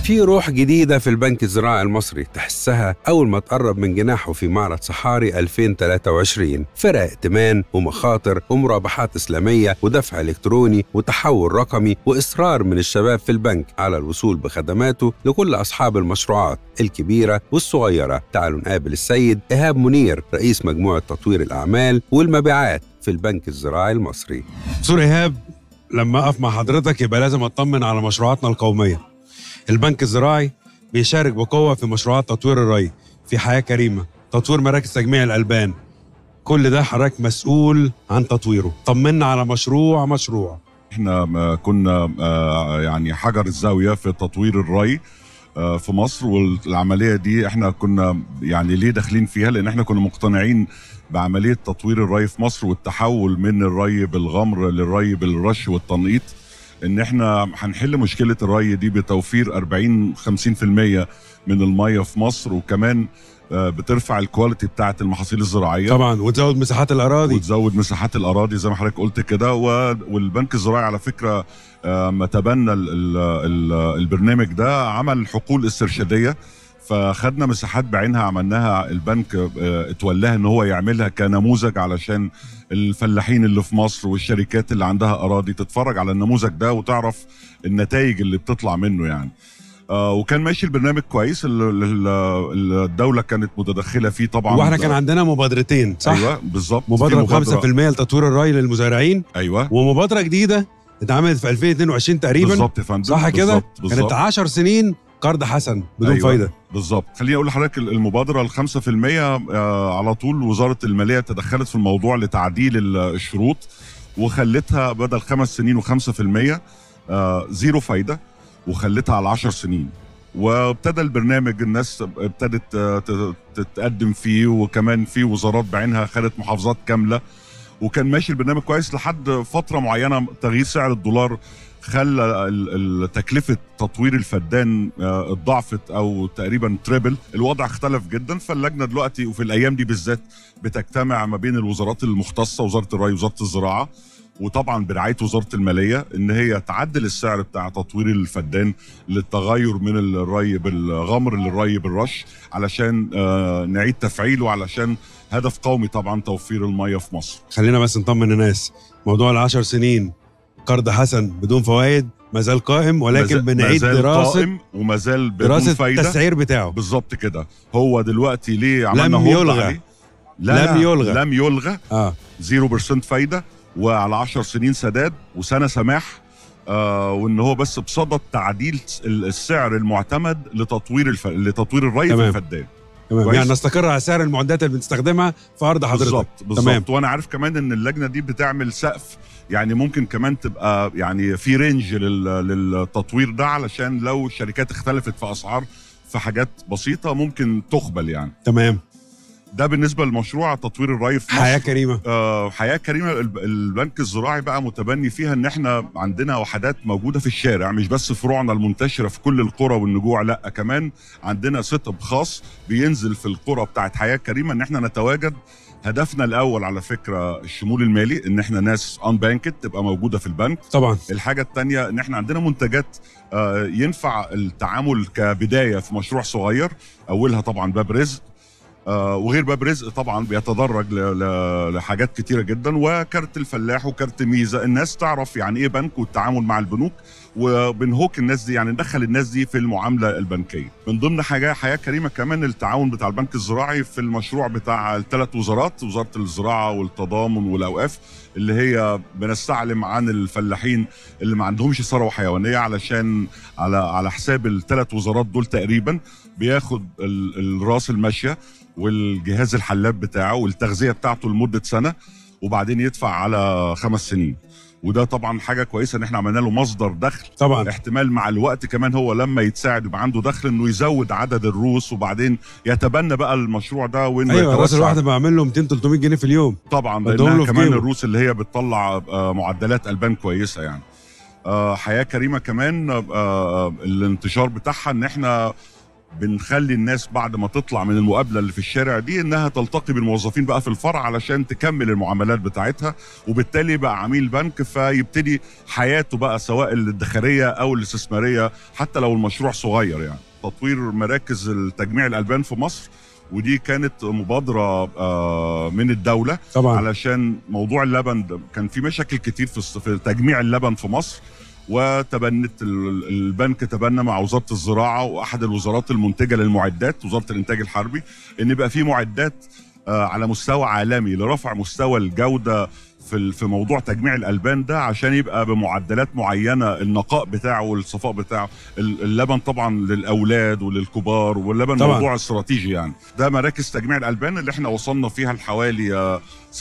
في روح جديدة في البنك الزراعي المصري تحسها أول ما تقرب من جناحه في معرض صحاري 2023 فرق ائتمان ومخاطر ومرابحات إسلامية ودفع إلكتروني وتحول رقمي وإصرار من الشباب في البنك على الوصول بخدماته لكل أصحاب المشروعات الكبيرة والصغيرة تعالوا نقابل السيد إيهاب منير رئيس مجموعة تطوير الأعمال والمبيعات في البنك الزراعي المصري دكتور ايهاب لما اقف مع حضرتك يبقى لازم اطمن على مشروعاتنا القوميه البنك الزراعي بيشارك بقوه في مشروعات تطوير الري في حياه كريمه تطوير مراكز تجميع الالبان كل ده حضرتك مسؤول عن تطويره طمنا على مشروع مشروع احنا ما كنا آه، يعني حجر الزاويه في تطوير الري آه، في مصر والعمليه دي احنا كنا يعني ليه داخلين فيها لان احنا كنا مقتنعين بعمليه تطوير الري في مصر والتحول من الري بالغمر للري بالرش والتنقيط ان احنا هنحل مشكله الري دي بتوفير 40 50% من الميه في مصر وكمان آه، بترفع الكواليتي بتاعه المحاصيل الزراعيه طبعا وتزود مساحات الاراضي وتزود مساحات الاراضي زي ما حضرتك قلت كده و- والبنك الزراعي على فكره آه، ما تبنى ال ال ال البرنامج ده عمل حقول استرشاديه فخدنا مساحات بعينها عملناها البنك آه، اتولاها ان هو يعملها كنموذج علشان الفلاحين اللي في مصر والشركات اللي عندها اراضي تتفرج على النموذج ده وتعرف النتائج اللي بتطلع منه يعني آه وكان ماشي البرنامج كويس ال- ال- ال- الدوله كانت متدخله فيه طبعا واحنا كان عندنا مبادرتين صح ايوه بالظبط مبادره في ب 5% لتطوير الري للمزارعين ايوه ومبادره جديده اتعملت في 2022 تقريبا بالظبط يا فندم صح كده بالظبط كانت بالظبط 10 سنين قرض حسن بدون أيوة. فايده بالظبط خليني اقول لحضرتك المبادره ال 5% آه، على طول وزاره الماليه تدخلت في الموضوع لتعديل ال- الشروط وخلتها بدل خمس سنين و5% آه، زيرو فايده وخلتها على 10 سنين وابتدى البرنامج الناس ابتدت آه، ت- تتقدم فيه وكمان في وزارات بعينها خدت محافظات كامله وكان ماشي البرنامج كويس لحد فتره معينه تغيير سعر الدولار خلى ال- ال- تكلفه تطوير الفدان آه، اتضاعفت او تقريبا تريبل الوضع اختلف جدا فاللجنه دلوقتي وفي الايام دي بالذات بتجتمع ما بين الوزارات المختصه وزاره الري وزاره الزراعه وطبعا برعايه وزاره الماليه ان هي تعدل السعر بتاع تطوير الفدان للتغير من الري بالغمر للري بالرش علشان آه، نعيد تفعيله علشان هدف قومي طبعا توفير الميه في مصر خلينا بس نطمن الناس موضوع العشر سنين قرض حسن بدون فوائد ما زال قائم ولكن ما زال- بنعيد ما زال دراسه قائم وما زال بدون دراسه فايده التسعير بتاعه بالظبط كده هو دلوقتي ليه عملنا لم هولد يلغى. عليه؟ لا لم لا يلغى. لم يلغى اه 0% فايده وعلى 10 سنين سداد وسنه سماح آه وان هو بس بصدد تعديل ال- السعر المعتمد لتطوير الف... لتطوير الري في تمام. الفدان تمام كويس. يعني نستقر على سعر المعدات اللي بنستخدمها في ارض حضرتك بالظبط تمام. بالظبط وانا عارف كمان ان اللجنه دي بتعمل سقف يعني ممكن كمان تبقى يعني في رينج لل... للتطوير ده علشان لو الشركات اختلفت في اسعار في حاجات بسيطه ممكن تقبل يعني تمام ده بالنسبه لمشروع تطوير الري في مصر حياه كريمه آه، حياه كريمه الب- البنك الزراعي بقى متبني فيها ان احنا عندنا وحدات موجوده في الشارع مش بس فروعنا المنتشره في كل القرى والنجوع لا كمان عندنا سيت اب خاص بينزل في القرى بتاعت حياه كريمه ان احنا نتواجد هدفنا الاول على فكره الشمول المالي ان احنا ناس ان بانكت تبقى موجوده في البنك طبعا الحاجه الثانيه ان احنا عندنا منتجات آه، ينفع التعامل كبدايه في مشروع صغير اولها طبعا باب رزق آه، وغير باب رزق طبعا بيتدرج ل- ل- لحاجات كتيره جدا وكارت الفلاح وكارت ميزه الناس تعرف يعني ايه بنك والتعامل مع البنوك وبنهوك الناس دي يعني ندخل الناس دي في المعامله البنكيه من ضمن حاجه حياه كريمه كمان التعاون بتاع البنك الزراعي في المشروع بتاع الثلاث وزارات وزاره الزراعه والتضامن والاوقاف اللي هي بنستعلم عن الفلاحين اللي ما عندهمش ثروه حيوانيه علشان على على حساب الثلاث وزارات دول تقريبا بياخد ال- الراس الماشيه والجهاز الحلاب بتاعه والتغذيه بتاعته لمده سنه وبعدين يدفع على خمس سنين وده طبعا حاجه كويسه ان احنا عملنا له مصدر دخل طبعا احتمال مع الوقت كمان هو لما يتساعد يبقى عنده دخل انه يزود عدد الروس وبعدين يتبنى بقى المشروع ده وانه ايوه الراس يتوسع. الواحده بعمل له 200 300 جنيه في اليوم طبعا بدهم له لانها في كمان جيبه. الروس اللي هي بتطلع آه، معدلات البان كويسه يعني آه، حياه كريمه كمان آه، الانتشار بتاعها ان احنا بنخلي الناس بعد ما تطلع من المقابله اللي في الشارع دي انها تلتقي بالموظفين بقى في الفرع علشان تكمل المعاملات بتاعتها وبالتالي بقى عميل بنك فيبتدي حياته بقى سواء الادخاريه او الاستثماريه حتى لو المشروع صغير يعني تطوير مراكز التجميع الالبان في مصر ودي كانت مبادره آه، من الدوله طبعا علشان موضوع اللبن ده كان في مشاكل كتير في الص- في تجميع اللبن في مصر وتبنت ال- البنك تبنى مع وزاره الزراعه واحد الوزارات المنتجه للمعدات وزاره الانتاج الحربي ان يبقى في معدات آه، على مستوى عالمي لرفع مستوى الجوده في ال- في موضوع تجميع الالبان ده عشان يبقى بمعدلات معينه النقاء بتاعه والصفاء بتاعه ال- اللبن طبعا للاولاد وللكبار واللبن طبعاً. موضوع استراتيجي يعني ده مراكز تجميع الالبان اللي احنا وصلنا فيها لحوالي آه،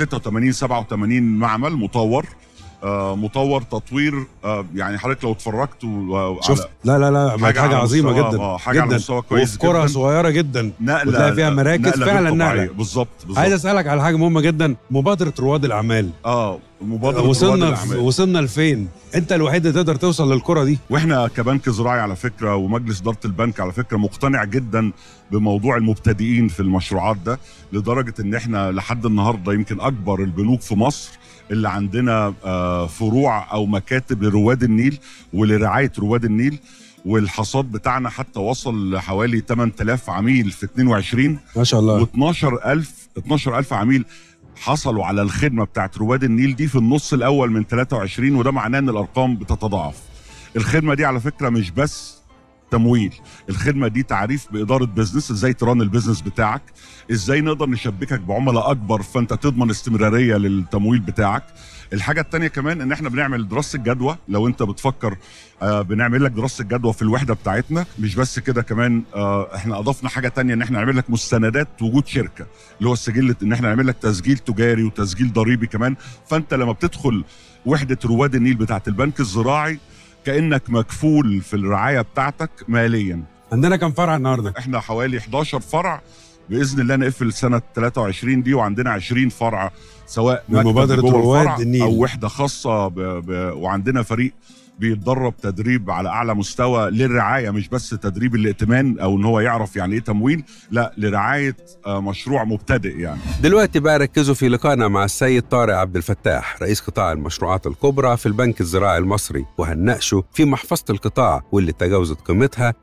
86 87 معمل مطور آه، مطور تطوير آه، يعني حضرتك لو اتفرجت و- على- شفت لا لا لا بقت حاجه على عظيمه مستوى- جدا آه، حاجه على جدا مستوى كويس وفي قرى جدا صغيره جدا نقله وتلاقي فيها مراكز نقلة فعلا غير طبيعية. نقلة. بالظبط بالظبط عايز اسالك على حاجه مهمه جدا مبادره رواد الاعمال اه مبادره رواد وصلنا الأعمال. وصلنا لفين انت الوحيد اللي تقدر توصل للكره دي واحنا كبنك زراعي على فكره ومجلس اداره البنك على فكره مقتنع جدا بموضوع المبتدئين في المشروعات ده لدرجه ان احنا لحد النهارده يمكن اكبر البنوك في مصر اللي عندنا آه، فروع او مكاتب لرواد النيل ولرعايه رواد النيل والحصاد بتاعنا حتى وصل لحوالي 8000 عميل في 22 ما شاء الله و12000 12000 عميل حصلوا على الخدمه بتاعت رواد النيل دي في النص الاول من 23 وده معناه ان الارقام بتتضاعف. الخدمه دي على فكره مش بس تمويل، الخدمه دي تعريف باداره بزنس ازاي تران البيزنس بتاعك، ازاي نقدر نشبكك بعملاء اكبر فانت تضمن استمراريه للتمويل بتاعك. الحاجه التانية كمان ان احنا بنعمل دراسه جدوى لو انت بتفكر آه بنعمل لك دراسه جدوى في الوحده بتاعتنا مش بس كده كمان آه احنا اضفنا حاجه تانية ان احنا نعمل لك مستندات وجود شركه اللي هو السجل ان احنا نعمل لك تسجيل تجاري وتسجيل ضريبي كمان فانت لما بتدخل وحده رواد النيل بتاعت البنك الزراعي كانك مكفول في الرعايه بتاعتك ماليا عندنا كم فرع النهارده احنا حوالي 11 فرع باذن الله نقفل سنه 23 دي وعندنا 20 فرع سواء من مكتب مبادرة جوه رواد الفرع النيل. او وحده خاصه ب... ب... وعندنا فريق بيتدرب تدريب على اعلى مستوى للرعايه مش بس تدريب الائتمان او ان هو يعرف يعني ايه تمويل لا لرعايه آه، مشروع مبتدئ يعني دلوقتي بقى ركزوا في لقائنا مع السيد طارق عبد الفتاح رئيس قطاع المشروعات الكبرى في البنك الزراعي المصري وهنناقشه في محفظة القطاع واللي تجاوزت قيمتها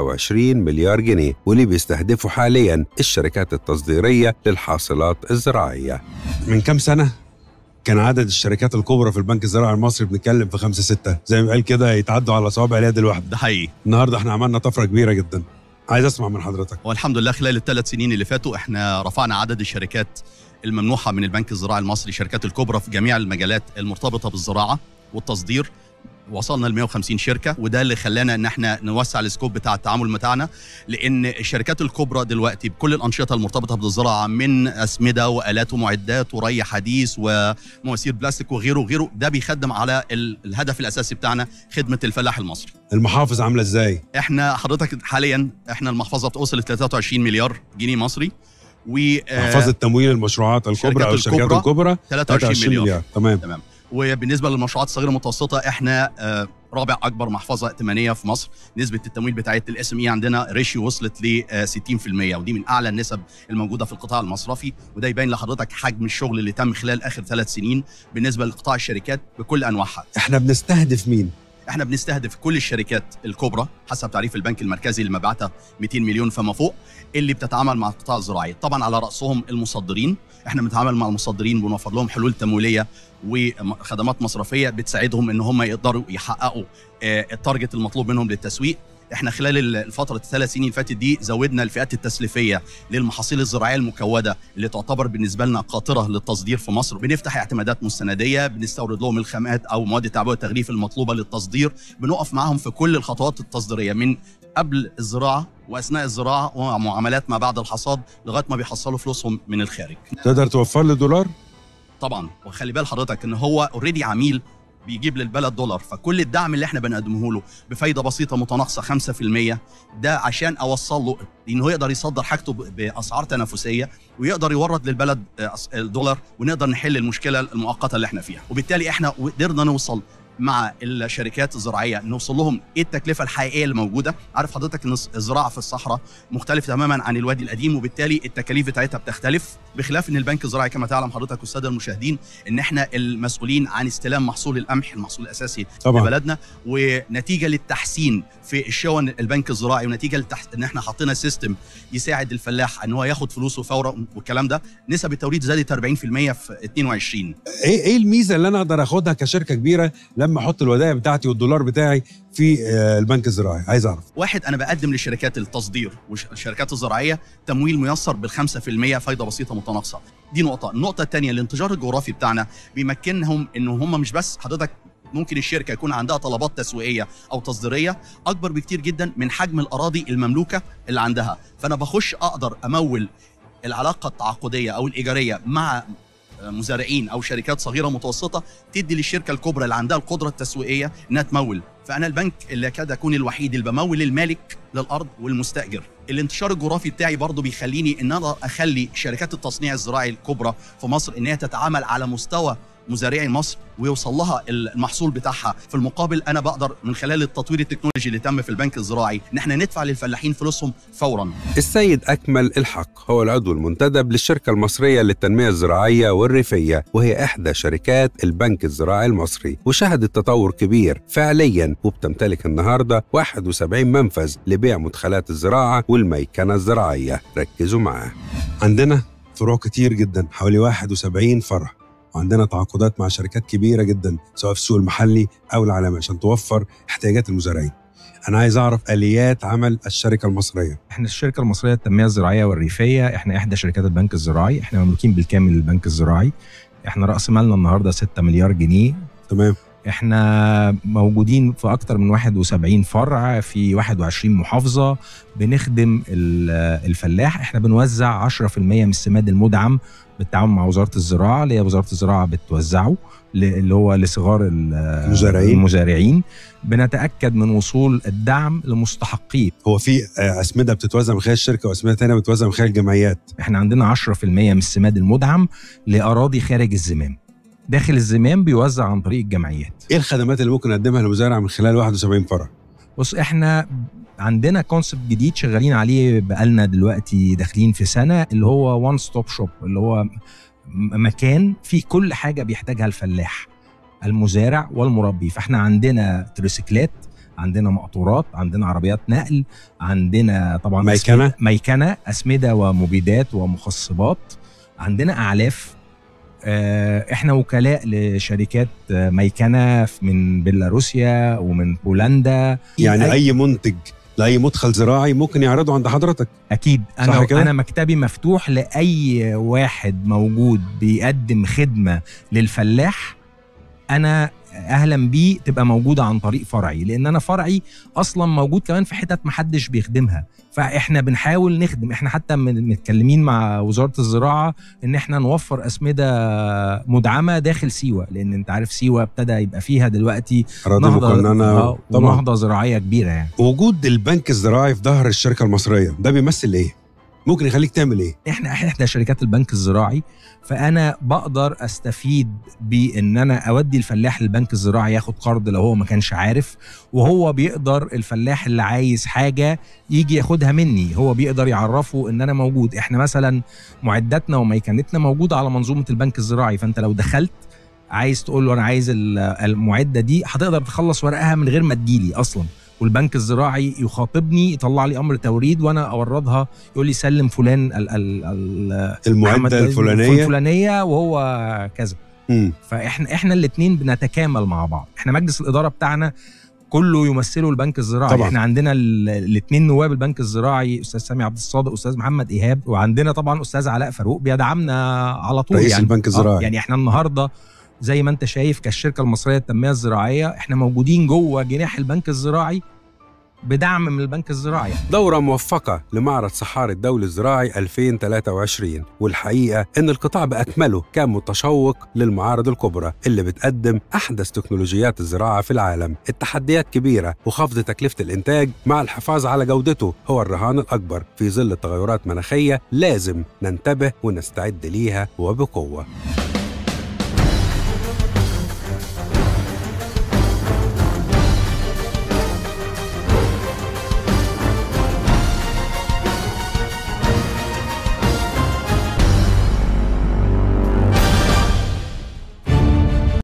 23 مليار جنيه واللي بيستهدفوا حاليا الشركات التصديرية للحاصلات الزراعية من كام سنه كان عدد الشركات الكبرى في البنك الزراعي المصري بنتكلم في خمسة ستة زي ما قال كده يتعدوا على صوابع اليد الواحدة ده حقيقي النهارده احنا عملنا طفرة كبيرة جدا عايز اسمع من حضرتك هو الحمد لله خلال الثلاث سنين اللي فاتوا احنا رفعنا عدد الشركات الممنوحه من البنك الزراعي المصري الشركات الكبرى في جميع المجالات المرتبطه بالزراعه والتصدير وصلنا ل 150 شركه وده اللي خلانا ان احنا نوسع السكوب بتاع التعامل بتاعنا لان الشركات الكبرى دلوقتي بكل الانشطه المرتبطه بالزراعه من اسمده والات ومعدات وري حديث ومواسير بلاستيك وغيره وغيره ده بيخدم على ال- الهدف الاساسي بتاعنا خدمه الفلاح المصري المحافظ عاملة ازاي احنا حضرتك حاليا احنا المحفظه بتوصل ل 23 مليار جنيه مصري و آه، محفظة تمويل المشروعات الكبرى الشركات او الشركات الكبرى الكبرى 23 مليار تمام تمام وبالنسبه للمشروعات الصغيره المتوسطه احنا آه، رابع اكبر محفظه ائتمانيه في مصر نسبه التمويل بتاعت الاس ام اي عندنا ريشيو وصلت ل آه، 60% ودي من اعلى النسب الموجوده في القطاع المصرفي وده يبين لحضرتك حجم الشغل اللي تم خلال اخر ثلاث سنين بالنسبه لقطاع الشركات بكل انواعها احنا بنستهدف مين احنا بنستهدف كل الشركات الكبرى حسب تعريف البنك المركزي اللي مبيعاتها 200 مليون فما فوق اللي بتتعامل مع القطاع الزراعي طبعا على راسهم المصدرين احنا بنتعامل مع المصدرين بنوفر لهم حلول تمويليه وخدمات مصرفيه بتساعدهم ان هم يقدروا يحققوا آه، التارجت المطلوب منهم للتسويق احنا خلال ال- الفتره الثلاث سنين اللي فاتت دي زودنا الفئات التسليفيه للمحاصيل الزراعيه المكوده اللي تعتبر بالنسبه لنا قاطره للتصدير في مصر بنفتح اعتمادات مستنديه بنستورد لهم الخامات او مواد التعبئه والتغليف المطلوبه للتصدير بنقف معاهم في كل الخطوات التصديريه من قبل الزراعه واثناء الزراعه ومعاملات ما بعد الحصاد لغايه ما بيحصلوا فلوسهم من الخارج تقدر توفر لي دولار طبعا وخلي بال حضرتك ان هو اوريدي عميل بيجيب للبلد دولار فكل الدعم اللي احنا بنقدمه له بفايده بسيطه متناقصه 5% ده عشان اوصل له انه يقدر يصدر حاجته ب- باسعار تنافسيه ويقدر يورد للبلد آه، أس- الدولار ونقدر نحل المشكله المؤقته اللي احنا فيها وبالتالي احنا قدرنا نوصل مع الشركات الزراعيه نوصل لهم ايه التكلفه الحقيقيه اللي موجوده عارف حضرتك ان الزراعه في الصحراء مختلف تماما عن الوادي القديم وبالتالي التكاليف بتاعتها بتختلف بخلاف ان البنك الزراعي كما تعلم حضرتك والساده المشاهدين ان احنا المسؤولين عن استلام محصول القمح المحصول الاساسي طبعا لبلدنا ونتيجه للتحسين في الشون البنك الزراعي ونتيجه للتح... ان احنا حطينا سيستم يساعد الفلاح ان هو ياخد فلوسه فورا والكلام ده نسب التوريد زادت 40% في 22 ايه ايه الميزه اللي انا اقدر اخدها كشركه كبيره لما احط الودائع بتاعتي والدولار بتاعي في آه، البنك الزراعي عايز اعرف واحد انا بقدم لشركات التصدير والشركات الزراعيه تمويل ميسر بالخمسة في المية فايده بسيطه متناقصه دي نقطه النقطه الثانيه الانتشار الجغرافي بتاعنا بيمكنهم ان هم مش بس حضرتك ممكن الشركه يكون عندها طلبات تسويقيه او تصديريه اكبر بكتير جدا من حجم الاراضي المملوكه اللي عندها فانا بخش اقدر امول العلاقه التعاقديه او الايجاريه مع مزارعين او شركات صغيره متوسطه تدي للشركه الكبرى اللي عندها القدره التسويقيه انها تمول فانا البنك اللي كاد اكون الوحيد اللي بمول المالك للارض والمستاجر الانتشار الجغرافي بتاعي برضه بيخليني ان انا اخلي شركات التصنيع الزراعي الكبرى في مصر ان هي تتعامل على مستوى مزارعي مصر ويوصل لها المحصول بتاعها في المقابل انا بقدر من خلال التطوير التكنولوجي اللي تم في البنك الزراعي ان احنا ندفع للفلاحين فلوسهم فورا السيد أكمل الحق هو العضو المنتدب للشركة المصرية للتنمية الزراعية والريفية وهي إحدى شركات البنك الزراعي المصري وشهدت تطور كبير فعليا وبتمتلك النهاردة 71 منفذ لبيع مدخلات الزراعة والميكنة الزراعية ركزوا معاه عندنا فروع كتير جدا حوالي 71 فرع وعندنا تعاقدات مع شركات كبيره جدا سواء في السوق المحلي او العالمي عشان توفر احتياجات المزارعين انا عايز اعرف اليات عمل الشركه المصريه احنا الشركه المصريه للتنميه الزراعيه والريفيه احنا احدى شركات البنك الزراعي احنا مملوكين بالكامل للبنك الزراعي احنا راس مالنا النهارده 6 مليار جنيه تمام احنا موجودين في اكتر من 71 فرع في 21 محافظه بنخدم ال- الفلاح احنا بنوزع 10% من السماد المدعم بالتعاون مع وزاره الزراعه اللي هي وزاره الزراعه بتوزعه ل- اللي هو لصغار ال- المزارعين. المزارعين بنتاكد من وصول الدعم لمستحقيه هو في آه، اسمده بتتوزع من خلال الشركه واسمده ثانيه بتتوزع من خلال الجمعيات احنا عندنا 10% من السماد المدعم لاراضي خارج الزمام داخل الزمام بيوزع عن طريق الجمعيات ايه الخدمات اللي ممكن اقدمها للمزارع من خلال 71 فرع بص احنا عندنا كونسبت جديد شغالين عليه بقالنا دلوقتي داخلين في سنه اللي هو وان ستوب شوب اللي هو م- مكان فيه كل حاجه بيحتاجها الفلاح المزارع والمربي فاحنا عندنا تريسيكلات عندنا مقطورات عندنا عربيات نقل عندنا طبعا ميكنة؟ أسمدة- ميكنه اسمده ومبيدات ومخصبات عندنا اعلاف آه، احنا وكلاء لشركات آه، ميكنه من بيلاروسيا ومن بولندا يعني أي- اي منتج لاي مدخل زراعي ممكن يعرضه عند حضرتك اكيد صح انا كده؟ انا مكتبي مفتوح لاي واحد موجود بيقدم خدمه للفلاح انا اهلا بيه تبقى موجوده عن طريق فرعي لان انا فرعي اصلا موجود كمان في حتت محدش بيخدمها فاحنا بنحاول نخدم احنا حتى من- متكلمين مع وزاره الزراعه ان احنا نوفر اسمده مدعمه داخل سيوه لان انت عارف سيوه ابتدى يبقى فيها دلوقتي اراضي مقننه آه، طبعا نهضه زراعيه كبيره يعني وجود البنك الزراعي في ظهر الشركه المصريه ده بيمثل ايه ممكن يخليك تعمل ايه احنا احدى شركات البنك الزراعي فانا بقدر استفيد بان انا اودي الفلاح للبنك الزراعي ياخد قرض لو هو ما كانش عارف وهو بيقدر الفلاح اللي عايز حاجه يجي ياخدها مني هو بيقدر يعرفه ان انا موجود احنا مثلا معداتنا وميكنتنا موجوده على منظومه البنك الزراعي فانت لو دخلت عايز تقول له انا عايز ال- المعده دي هتقدر تخلص ورقها من غير ما تجيلي اصلا والبنك الزراعي يخاطبني يطلع لي امر توريد وانا اوردها يقول لي سلم فلان ال ال ال محمد المعده الفلانيه الفلانيه وهو كذا مم. فاحنا احنا الاثنين بنتكامل مع بعض احنا مجلس الاداره بتاعنا كله يمثله البنك الزراعي طبعا. احنا عندنا الاثنين نواب البنك الزراعي استاذ سامي عبد الصادق استاذ محمد ايهاب وعندنا طبعا استاذ علاء فاروق بيدعمنا على طول رئيس يعني البنك الزراعي. آه، يعني احنا النهارده زي ما انت شايف كالشركه المصريه للتنميه الزراعيه احنا موجودين جوه جناح البنك الزراعي بدعم من البنك الزراعي دورة موفقة لمعرض صحاري الدولي الزراعي 2023 والحقيقة إن القطاع بأكمله كان متشوق للمعارض الكبرى اللي بتقدم أحدث تكنولوجيات الزراعة في العالم التحديات كبيرة وخفض تكلفة الإنتاج مع الحفاظ على جودته هو الرهان الأكبر في ظل تغيرات مناخية لازم ننتبه ونستعد ليها وبقوة